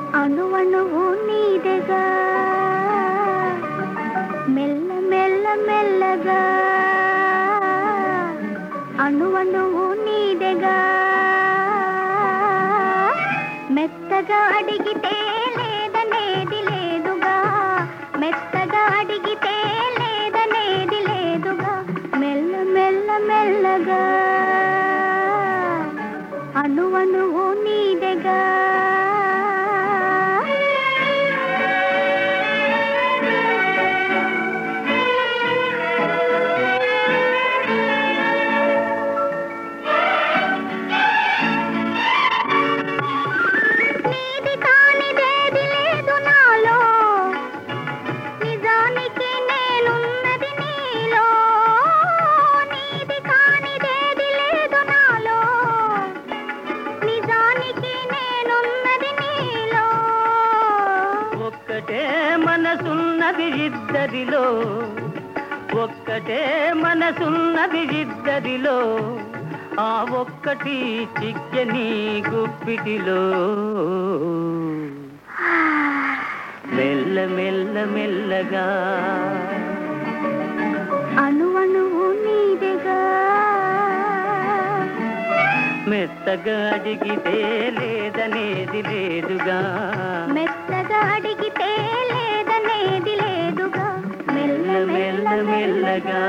అణువణువు నీదెగా మెల్ల మెల్ల మెల్లగా అణువణువు నీదెగా మెత్తగా అడిగితే లేదనేది లేదుగా మెత్తగా అడిగితే లేదనేది లేదుగా మెల్ల మెల్ల మెల్లగా అణువణువు నీదెగా నీది కానిదేది లేదు నాలో నిజానికి నేనున్నది నీలో నీది కానిదేది లేదు నాలో నిజానికి నేనున్నది నీలో ఒక్కటే మనసున్నది ఇద్దరిలో ఒక్కటే మనసున్నది ఇద్దరిలో ఆ ఒక్కటి చిక్కని గుప్పిటిలో మెల్ల మెల్ల మెల్లగా అణువణువు నీదెగా మెత్తగా అడిగితే లేదనేది లేదుగా మెత్తగా అడిగితే లేదనేది లేదుగా మెల్ల మెల్ల మెల్లగా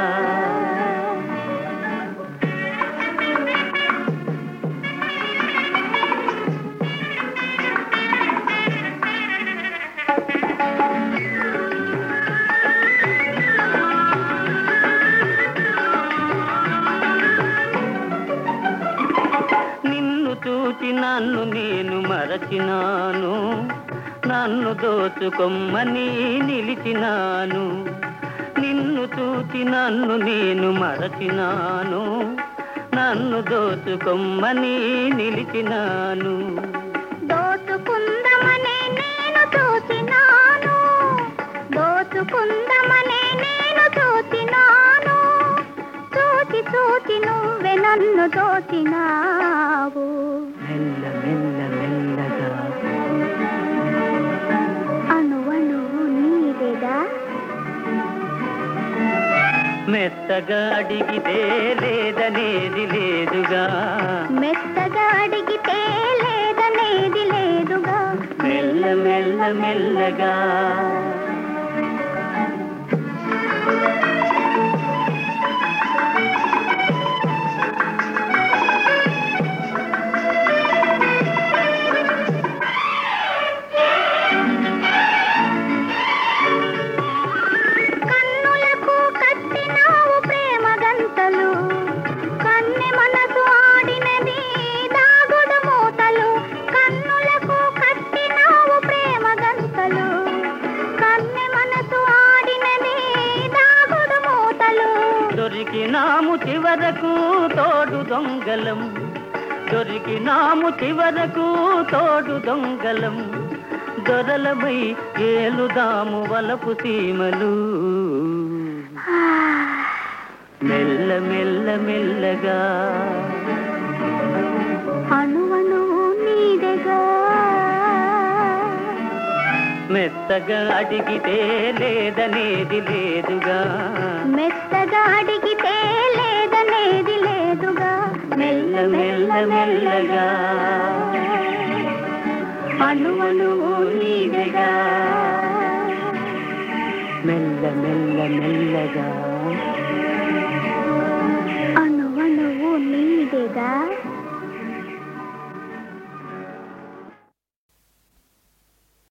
నిన్ను చూచి నన్ను నేను మరచినాను నన్ను దోచుకొమ్మని నిలిచినాను నిన్ను చూచి నన్ను నేను మరచినాను నన్ను దోచుకొమ్మని నిలిచినాను దోచుకుందమనే నేను చూచినాను దోచుకుందమనే నేను చూచినాను చూచి చూచి నువ్వే నన్ను దోచినావు మెల్ల మెల్ల మెల్లగా అణువణువు నీదెగా మెత్తగా అడిగితే లేదనేది లేదుగా మెత్తగా అడిగితే లేదనేది లేదుగా మెల్ల మెల్ల మెల్లగా కన్నులకు కట్టినావు ప్రేమ గంతలు కన్నె మనసు ఆడినది దాగుడు మూతలు కన్నులకు కట్టినావు ప్రేమ గంతలు కన్నె మనసు ఆడినది దాగుడు మూతలు దొరికినాము చివరకు తోడు దొంగలం దొరికినాము చివరకు తోడు దొంగలం దొరలమై ఏలుదాము వలపు సీమలు మెల్ల మెల్ల మెల్లగా అణువణువు నీదెగా మెత్తగా అడిగితే లేదనేది లేదుగా మెత్తగా అడిగితే లేదనేది లేదుగా మెల్ల మెల్ల మెల్లగా అణువణువు నీదెగా మెల్ల మెల్ల మెల్లగా అణువణువు నీదెగా